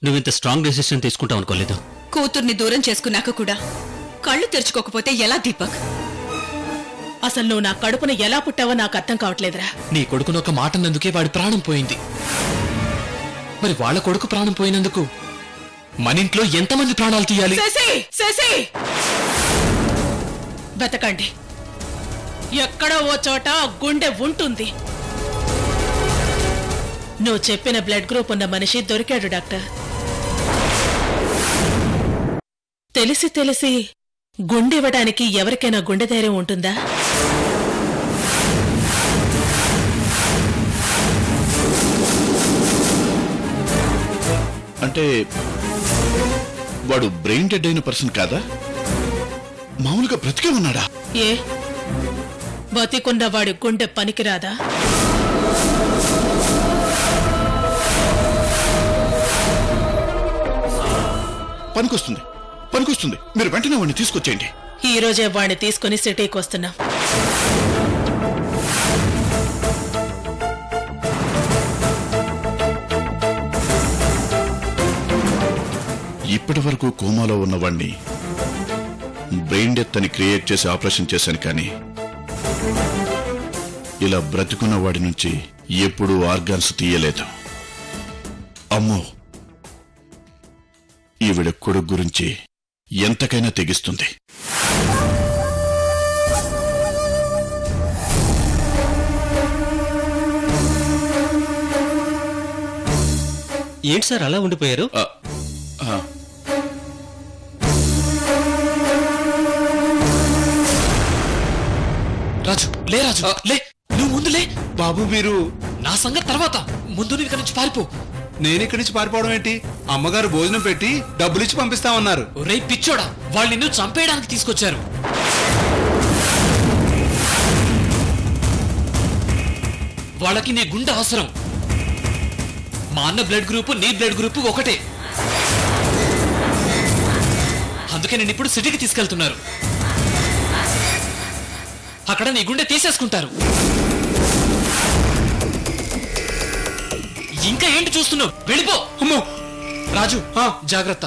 నువ్వు ఇంత strong decision తీసుకుంటావు అనుకోలేదు కూతుర్ని దూరం చేసుకున్నాక కూడా కళ్ళు తెరుచుకోకపోతే ఎలా దీపక్ అసలు నువ్వు నా కడుపున ఎలా పుట్టావో నాకు అర్థం కావట్లేదురా నీ కొడుకును ఒక మాట అన్నందుకే వాడి ప్రాణం పోయింది మరి వాళ్ళ కొడుకు ప్రాణం పోయినందుకు మన ఇంట్లో ఎంతమంది ప్రాణాలు తీయాలి శశి శశి బతకండి ఎక్కడో ఓ చోట గుండె ఉంటుంది నువ్వు చెప్పిన బ్లడ్ గ్రూప్ ఉన్న మనిషి దొరికాడు డాక్టర్ తెలిసి తెలిసి గుండె ఇవ్వడానికి ఎవరికైనా గుండె ధైర్యం ఉంటుందా అంటే వాడు బ్రెయిన్ డెడ్ అయిన పర్సన్ కాదా మామూలుగా బ్రతికే ఉన్నాడా ఏ బతికున్న వాడి గుండె పనికిరాదా పనికొస్తుంది పనికొస్తుంది మీరు వెంటనే వాడిని తీసుకొచ్చేయండి ఈ రోజే వాడిని తీసుకుని సిటీకి వస్తున్నాం ఇప్పటి వరకు కోమాలో ఉన్నవాణ్ణి బ్రెయిన్ డెత్ అని క్రియేట్ చేసి ఆపరేషన్ చేశాను కానీ ఇలా బ్రతికున్న వాడి నుంచి ఎప్పుడూ ఆర్గాన్స్ తీయలేదు అమ్మో ఈవిడ కొడుకు గురించి ఎంతకైనా తెగిస్తుంది ఏంటి సార్ అలా ఉండిపోయారు ఆ, ఆ, రాజు లే రాజు లే నువ్వు ముందు లే బాబు మీరు నా సంగతి తర్వాత ముందు నువ్వు ఇక్కడి నుంచి పారిపో నేను ఇక్కడి నుంచి పారిపోవడం ఏంటి అమ్మగారు భోజనం పెట్టి డబ్బులు ఇచ్చి పంపిస్తామన్నారు రే పిచ్చోడా వాళ్ళు నిన్ను చంపేయడానికి తీసుకొచ్చారు వాళ్ళకి నీ గుండె అవసరం మా అన్న బ్లడ్ గ్రూప్ నీ బ్లడ్ గ్రూప్ ఒకటే అందుకే నేను ఇప్పుడు సిటీకి తీసుకెళ్తున్నారు అక్కడ నీ గుండె తీసేసుకుంటారు ఇంకా ఏంటి చూస్తున్నావు వెళ్ళిపో అమ్మో రాజు ఆ. జాగ్రత్త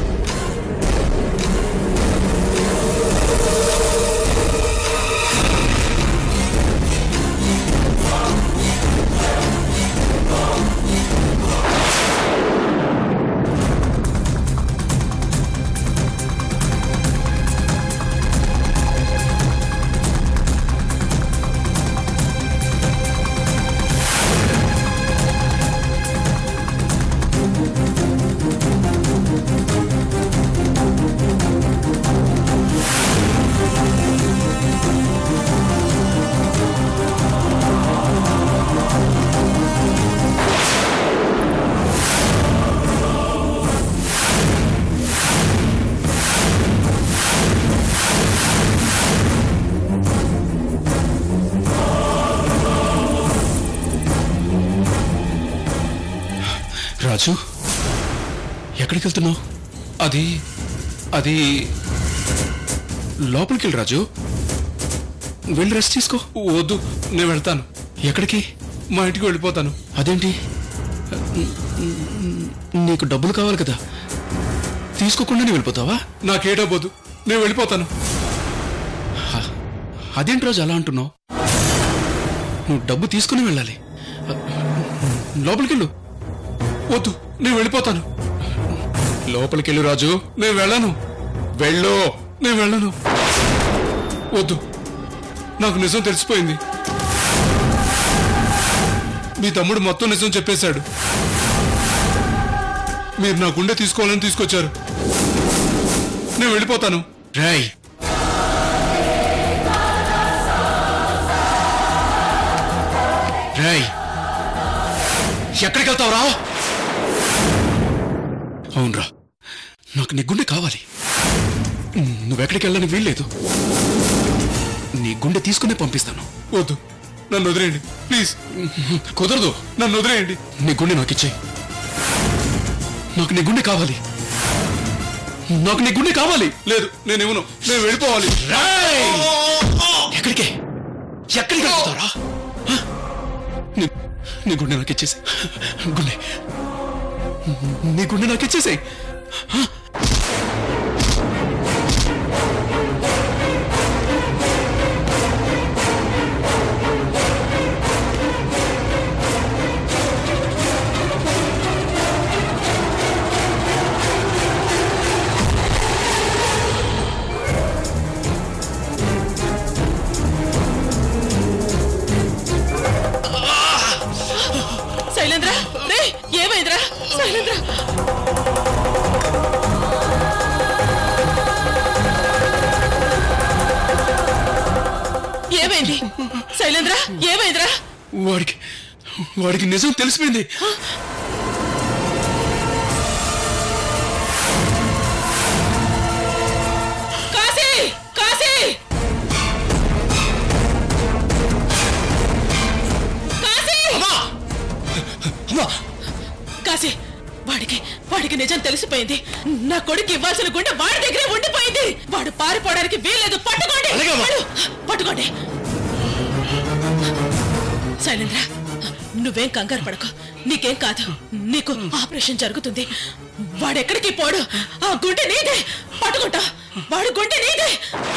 రాజు ఎక్కడికి వెళ్తున్నావు అది అది లోపలికి వెళ్ళి రాజు వెళ్ళి రెస్ట్ తీసుకో వద్దు నేను వెళ్తాను ఎక్కడికి మా ఇంటికి వెళ్ళిపోతాను అదేంటి నీకు డబ్బులు కావాలి కదా తీసుకోకుండానే వెళ్ళిపోతావా నాకే డబ్బొద్దు నేను వెళ్ళిపోతాను అదేంటి రోజు అలా అంటున్నావు నువ్వు డబ్బు తీసుకుని వెళ్ళాలి లోపలికి వెళ్ళు వద్దు నేను వెళ్ళిపోతాను లోపలికెళ్ళు రాజు నేను వెళ్ళను వెళ్ళు నేను వెళ్ళను వద్దు నాకు నిజం తెలిసిపోయింది మీ తమ్ముడు మొత్తం నిజం చెప్పేశాడు మీరు నా గుండె తీసుకోవాలని తీసుకొచ్చారు నేను వెళ్ళిపోతాను రాయ్ రాయ్ ఎక్కడికి వెళ్తావు రా అవునరా నాకు నీ గుండె కావాలి నువ్వెక్కడికి వెళ్ళని వీల్లేదు నీ గుండె తీసుకునే పంపిస్తాను వద్దు నన్ను వదిలేయండి ప్లీజ్ కుదరదు నన్ను వదిలేయండి నీ గుండె నాకు ఇచ్చేయి నాకు నీ గుండె కావాలి నాకు నీ గుండె కావాలి లేదు నేను ఇవ్వను నేను వెళ్ళిపోవాలి ఎక్కడికే ఎక్కడికి వెళ్తారా నీ నీ గుండె నాకు ఇచ్చేసి గుండె నీ గుండె నాకు ఇచ్చేసాయి శైలేంద్ర రే ఏమైందిరా శైలేంద్ర ఏమైంది శైలేంద్ర ఏమైందిరా వాడికి వాడికి నిజం తెలిసిపోయింది కాశీ కాశీ కాశీ కాశీ వాడికి వాడికి నిజం తెలిసిపోయింది నా కొడుకు ఇవ్వాల్సిన గుండె వాడి దగ్గరే ఉండిపోయింది వాడు పారిపోవడానికి వీల్లేదు పట్టుకోండి వెళ్ళు, పట్టుకోండి శైలేంద్ర నువ్వేం కంగారు పడకు నీకేం కాదు నీకు ఆపరేషన్ జరుగుతుంది వాడెక్కడికి పోడు ఆ గుండె నీదే పట్టుకుంటా వాడు గుండె నీదే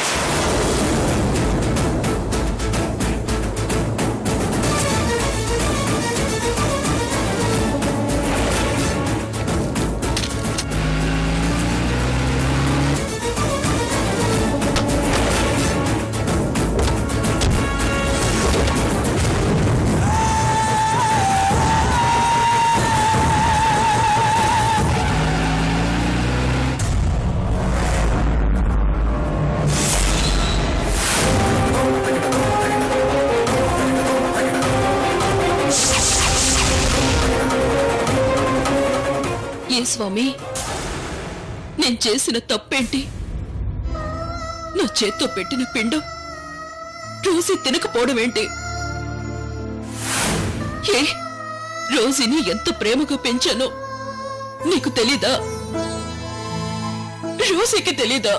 ఏ స్వామి నేను చేసిన తప్పేంటి నా చేత్తో పెట్టిన పిండం రోజీ తినకపోవడం ఏంటి ఏ రోజీని ఎంత ప్రేమగా పెంచానో నీకు తెలీదా రోజీకి తెలీదా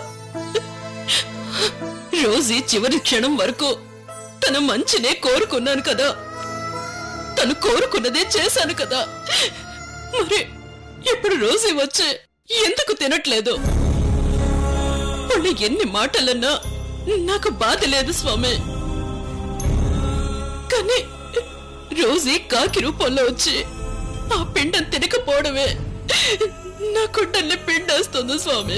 రోజీ చివరి క్షణం వరకు తన మంచినే కోరుకున్నాను కదా తను కోరుకున్నదే చేశాను కదా మరి ఇప్పుడు రోజు వచ్చే ఎందుకు తినట్లేదు వాళ్ళు ఎన్ని మాటలన్నా నాకు బాధ లేదు స్వామి కానీ రోజీ కాకి రూపంలో వచ్చి ఆ పిండం తినకపోవడమే నా గుడ్డల్ని పిండేస్తుంది స్వామి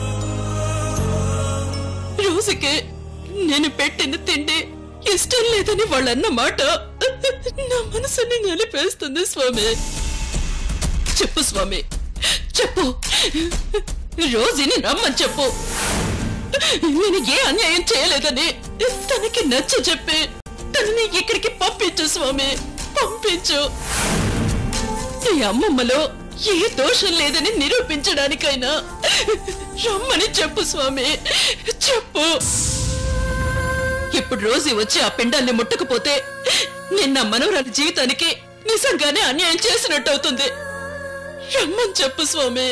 రోజుకి నేను పెట్టిన తిండి ఇష్టం లేదని వాళ్ళన్న మాట నా మనసుని నలిపేస్తుంది స్వామి చెప్పు స్వామి చెప్పు రోజుని రమ్మని చెప్పు నేను ఏ అన్యాయం చేయలేదని తనకి నచ్చ చెప్పి తనని ఇక్కడికి పంపించు స్వామి పంపించు ఈ అమ్మమ్మలో ఏ దోషం లేదని నిరూపించడానికైనా రమ్మని చెప్పు స్వామి చెప్పు ఇప్పుడు రోజు వచ్చి ఆ పిండాల్ని ముట్టకపోతే నేను నా మనవరాలి జీవితానికి నిజంగానే అన్యాయం చేసినట్టు అవుతుంది రమ్మని చెప్పు స్వామి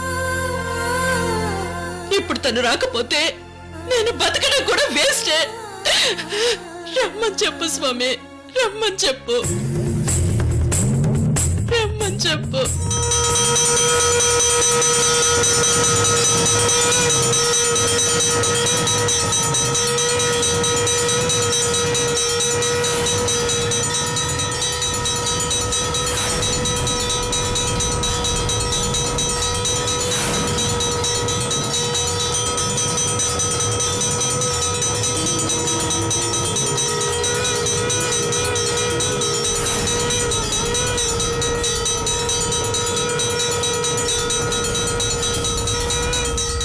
ఇప్పుడు తను రాకపోతే నేను బతకడం కూడా వేస్టే రమ్మని చెప్పు స్వామి రమ్మని చెప్పు రమ్మని చెప్పు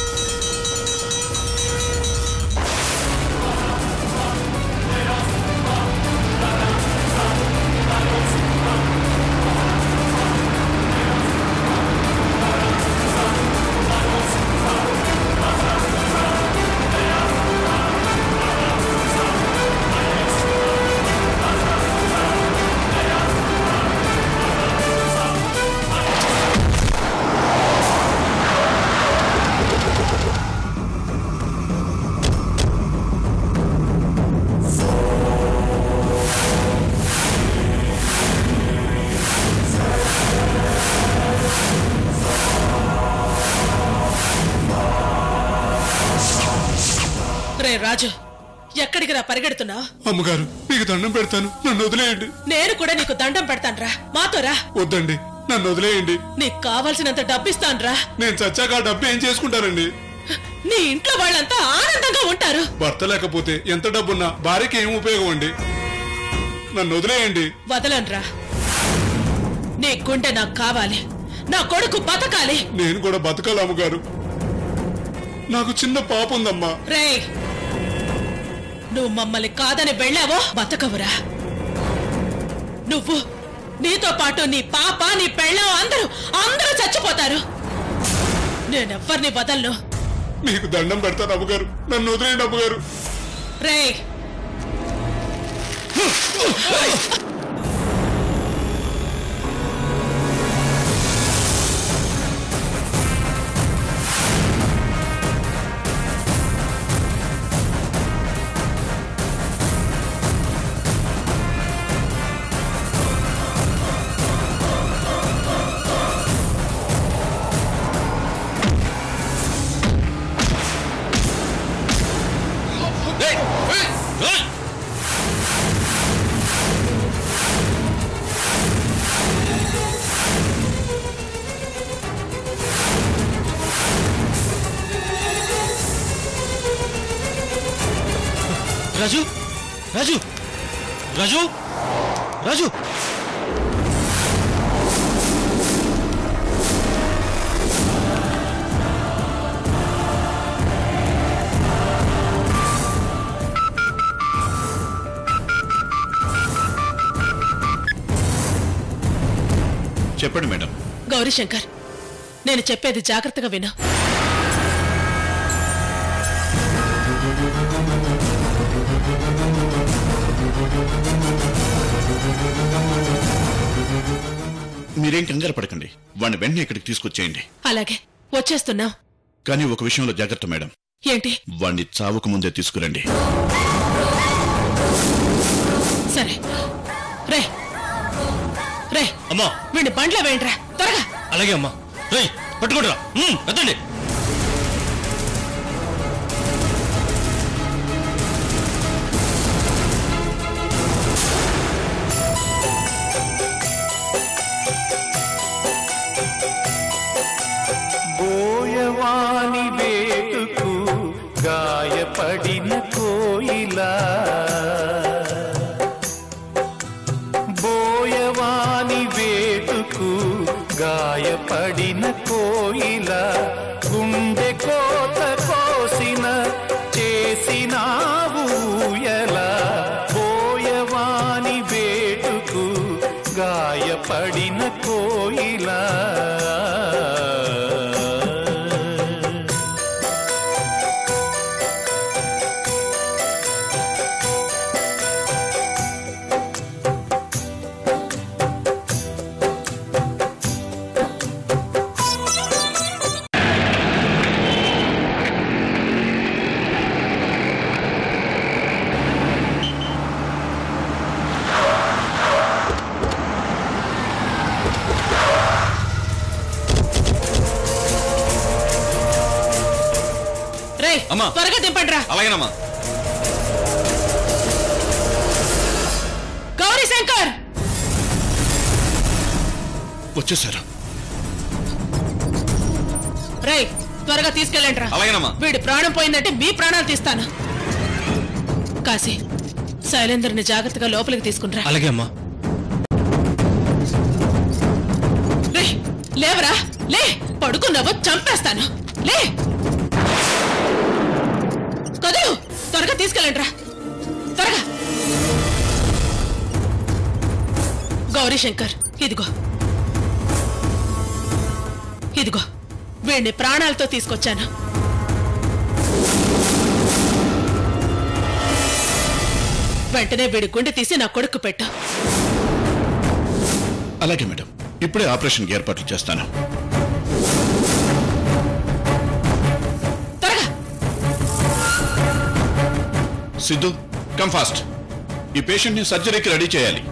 ఆ రే రాజు ఎక్కడికి రా పరిగెడుతున్నావు అమ్మగారు మీకు దండం పెడతాను నన్ను వదిలేయండి నేను కూడా నీకు దండం పెడతానురా మాతో రా వద్దండి నన్ను వదిలేయండి నీకు కావాల్సినంత డబ్బిస్తానురా నేను చచ్చాక ఆ డబ్బు ఏం చేసుకుంటానండి నీ ఇంట్లో వాళ్ళంతా ఆనందంగా ఉంటారు భర్త లేకపోతే ఎంత డబ్బున్నా భార్యకి ఏం ఉపయోగం అండి నన్ను వదిలేయండి వదలనురా నీ గుండె నాకు కావాలి నా కొడుకు బతకాలి నేను కూడా బతకాలి అమ్మగారు నాకు చిన్న పాప ఉందమ్మా రే నువ్వు మమ్మల్ని కాదని వెళ్ళావో బతకవురా నువ్వు నీతో పాటు నీ పాప నీ పెళ్ళం అందరూ అందరూ చచ్చిపోతారు నేనెవ్వరిని వదలను మీకు దండం పెడతాను అమ్మగారు నన్ను వదిలేయండి అమ్మగారు రే రాజు రాజు రాజు రాజు చెప్పండి మేడం గౌరీశంకర్ నేను చెప్పేది జాగ్రత్తగా విను మీరేం కంగారు పడకండి వాడిని వెంటనే ఇక్కడికి తీసుకొచ్చేయండి అలాగే వచ్చేస్తున్నాం కానీ ఒక విషయంలో జాగ్రత్త మేడం ఏంటి వాడిని చావుకు ముందే తీసుకురండి సరే రే రే అమ్మా వీడిని బండ్లో వేయండిరా త్వరగా అలాగే అమ్మా రేయ్ పట్టుకోండిరా ఉమ్, ఎత్తండి బోయవాని వేటుకు గాయపడిన కోయిలా బోయవాని వేటుకు గాయపడిన కోయిలా గుండె కోత కోసిన చేసినావు ఎలా బోయవాని వేటుకు గాయపడిన కోయిలా రే అమ్మా. త్వరగా దింపండిరా అలాగేనమ్మా గౌరీశంకర్ వచ్చేసారు రే త్వరగా తీసుకెళ్ళండిరా అలాగేనమ్మా వీడి ప్రాణం పోయిందంటే మీ ప్రాణాలు తీస్తాను కాశీ శైలేంద్రని జాగ్రత్తగా లోపలికి తీసుకునిరా అలాగే అమ్మా రే లేవరా లే పడుకున్నావో చంపేస్తాను లే కదూ త్వరగా తీసుకెళ్ళండిరా త్వరగా గౌరీశంకర్ ఇదిగో ఇదిగో వీడిని ప్రాణాలతో తీసుకొచ్చాను వెంటనే వీడి గుండె తీసి నా కొడుకు పెట్టు అలాగే మేడం ఇప్పుడే ఆపరేషన్కి ఏర్పాట్లు చేస్తాను త్వరగా సిద్ధు కమ్ ఫాస్ట్ ఈ పేషెంట్ ని సర్జరీకి రెడీ చేయాలి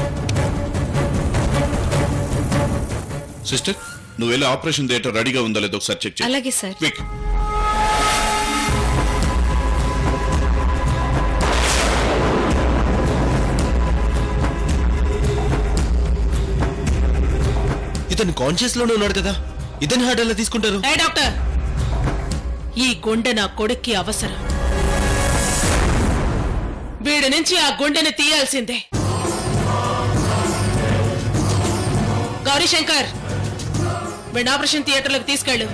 సిస్టర్ నువ్వు వెళ్ళి ఆపరేషన్ థియేటర్ రెడీగా ఉందో లేదో ఒకసారి చెక్ చేయి అలాగే సార్ క్విక్ ఇతను కాన్షియస్ లోనే ఉన్నాడు కదా ఇతని హార్ట్ ఎలా తీసుకుంటారు ఏ డాక్టర్ ఈ గుండె నా కొడుక్కి అవసరం వీడి నుంచి ఆ గుండెని తీయాల్సిందే గౌరీశంకర్ వీడిని ఆపరేషన్ థియేటర్లోకి తీసుకెళ్ళు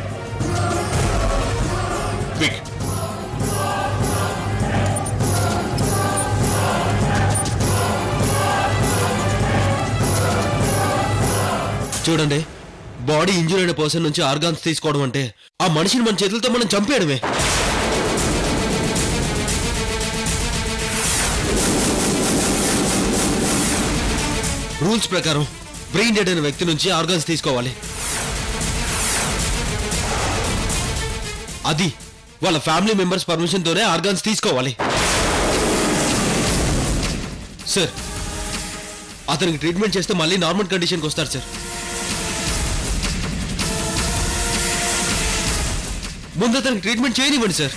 క్విక్ చూడండి బాడీ ఇంజూర్ అయిన పర్సన్ నుంచి ఆర్గాన్స్ తీసుకోవడం అంటే ఆ మనిషిని మన చేతులతో మనం చంపేయడమే రూల్స్ ప్రకారం బ్రెయిన్ డెడ్ అయిన వ్యక్తి నుంచి ఆర్గాన్స్ తీసుకోవాలి అది వాళ్ళ ఫ్యామిలీ మెంబర్స్ పర్మిషన్ తోనే ఆర్గాన్స్ తీసుకోవాలి సార్ అతనికి ట్రీట్మెంట్ చేస్తే మళ్ళీ నార్మల్ కండిషన్కి వస్తారు సార్ ముందు అతనికి ట్రీట్మెంట్ చేయనివ్వండి సార్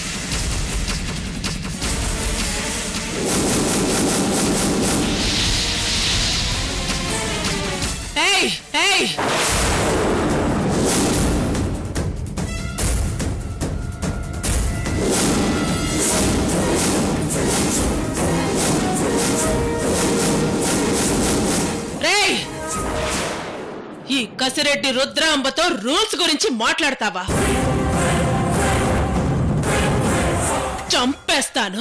ఏయ్ ఏయ్ రేయ్ ఈ కసిరెడ్డి రుద్రాంబతో రూల్స్ గురించి మాట్లాడతావా చంపేస్తాను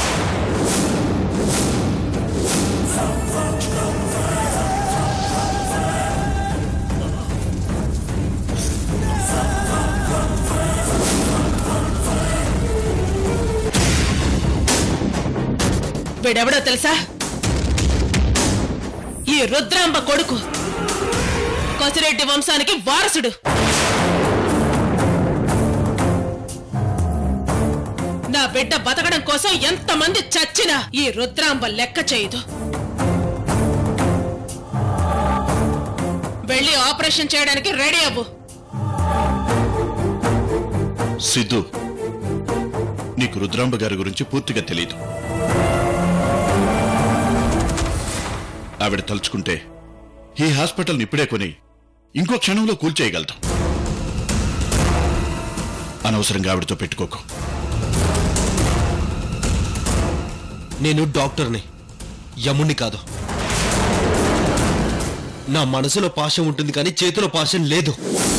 వీడెవడో తెలుసా ఈ రుద్రాంబ కొడుకు కొసిరెడ్డి వంశానికి వారసుడు నా బిడ్డ బతకడం కోసం ఎంతమంది చచ్చినా ఈ రుద్రాంబ లెక్క చేయదు వెళ్ళి ఆపరేషన్ చేయడానికి రెడీ అవ్వు సిద్ధు నీకు రుద్రాంబ గారి గురించి పూర్తిగా తెలియదు ఆవిడ తలుచుకుంటే ఈ హాస్పిటల్ని ఇప్పుడే కొని ఇంకో క్షణంలో కూల్చేయగలుగుతాం అనవసరంగా ఆవిడతో పెట్టుకోకు నేను డాక్టర్ని యముణ్ణి కాదు నా మనసులో పాశం ఉంటుంది కానీ చేతిలో పాశం లేదు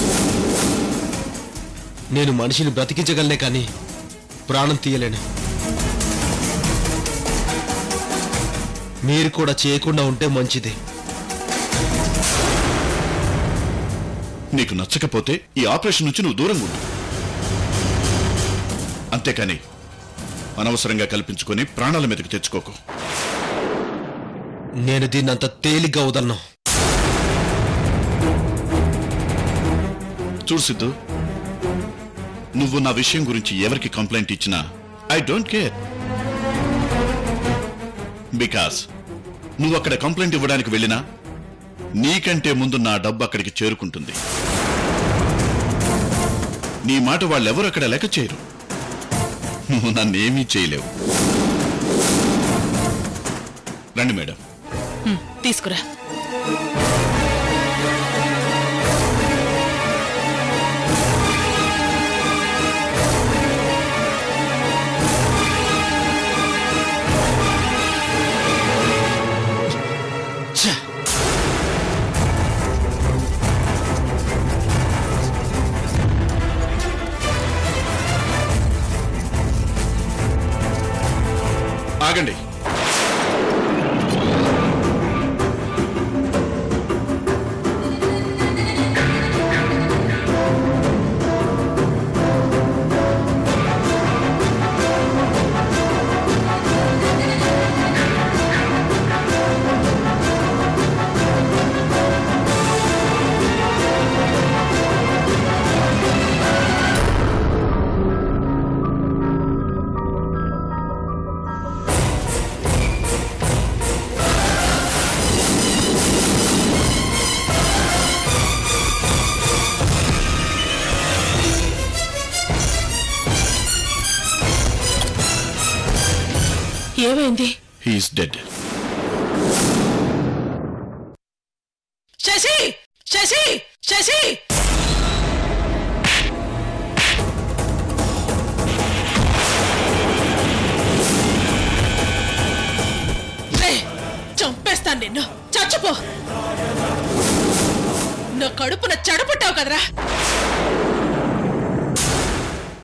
నేను మనిషిని బ్రతికించగలనే కానీ ప్రాణం తీయలేను మీరు కూడా చేయకుండా ఉంటే మంచిది నీకు నచ్చకపోతే ఈ ఆపరేషన్ నుంచి నువ్వు దూరంగా ఉండు అంతేకాని అనవసరంగా కల్పించుకొని ప్రాణాల మీదకి తెచ్చుకోకు నేను దీన్ని అంత తేలిగ్గా వదలను చూడు సిద్ధు నువ్వు నా విషయం గురించి ఎవరికి కంప్లైంట్ ఇచ్చినా ఐ డోంట్ కేర్ బికాస్ నువ్వు అక్కడ కంప్లైంట్ ఇవ్వడానికి వెళ్ళినా నీకంటే ముందు నా డబ్బు అక్కడికి చేరుకుంటుంది నీ మాట వాళ్ళెవరు అక్కడ లెక్క చేయరు నువ్వు నన్నేమీ చేయలేవు రండి మేడం హ్మ్, తీసుకురా ఛ! ఆగండి ఏమైంది హీఈస్ డెడ్ శశి శశి శశి రే, చంపేస్తాను నిన్ను చచ్చిపో నా కడుపున చెడపుట్టావు కదరా